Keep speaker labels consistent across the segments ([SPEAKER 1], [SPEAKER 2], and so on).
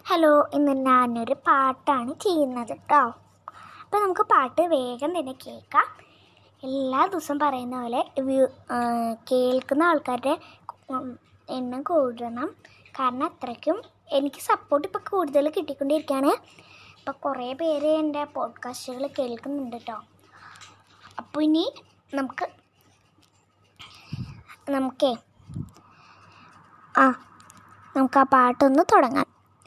[SPEAKER 1] hello ഇന്ന് ഞാനൊരു പാട്ടാണ് ചെയ്യുന്നത് കേട്ടോ അപ്പോൾ നമുക്ക് പാട്ട് വേഗം തന്നെ കേൾക്കാം എല്ലാ ദിവസവും പറയുന്ന പോലെ വ്യൂ കേൾക്കുന്ന ആൾക്കാരുടെ ഉം, എണ്ണം കൂടണം കാരണം അത്രയ്ക്കും എനിക്ക് സപ്പോർട്ട് ഇപ്പോൾ കൂടുതൽ കിട്ടിക്കൊണ്ടിരിക്കുകയാണ് ഇപ്പോൾ കുറേ പേര് എൻ്റെ പോഡ്കാസ്റ്റുകൾ കേൾക്കുന്നുണ്ട് കേട്ടോ അപ്പോൾ ഇനി നമുക്ക് നമുക്കേ ആ നമുക്ക് ആ പാട്ടൊന്ന് തുടങ്ങാം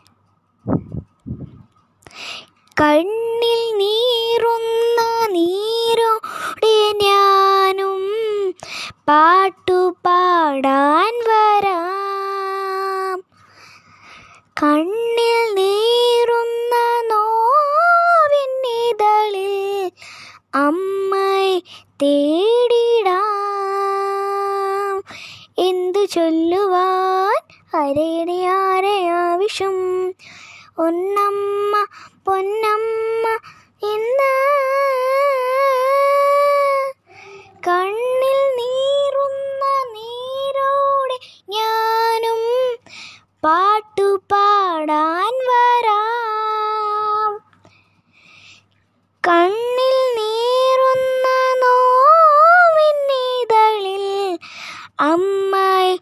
[SPEAKER 1] കണ്ണിൽ നീറുന്ന നീരോടെ ഞാനും പാട്ടു പാടാൻ വരാം കണ്ണിൽ നീറുന്ന നോവിന്നിതളിൽ അമ്മയെ തേടിടാം എന്തു ചൊല്ലുവാൻ അരയുടെ ആരെ ആവശ്യം ഒന്നമ്മ പൊന്നമ്മ എന്ന് കണ്ണിൽ നീറുന്ന നീരോടെ ഞാനും പാട്ടു പാടാൻ വരാം കണ്ണിൽ നീറുന്ന നോവിന്നിതളിൽ അമ്മായി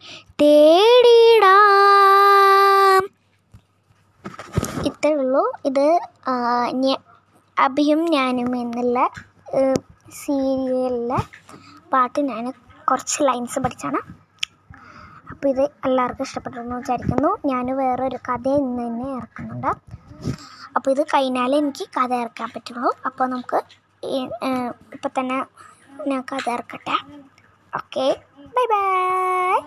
[SPEAKER 1] തേടിടാം ഇത്രേ ഉള്ളൂ ഇത് ആ, ഞ- അഭിയും ഞാനും എന്നുള്ള സീരിയലിലെ പാട്ട് ഞാൻ കുറച്ച് ലൈൻസ് പഠിച്ചാണ് അപ്പോൾ ഇത് എല്ലാവർക്കും ഇഷ്ടപ്പെട്ടെന്ന് വിചാരിക്കുന്നു ഞാൻ വേറൊരു കഥ ഇന്ന് തന്നെ ഇറക്കുന്നുണ്ട് അപ്പോൾ ഇത് കഴിഞ്ഞാലേ എനിക്ക് കഥ ഇറക്കാൻ പറ്റുള്ളൂ അപ്പോൾ നമുക്ക് ഇപ്പം തന്നെ ഞാൻ കഥ ഇറക്കട്ടെ ഓക്കെ ബൈ ബൈ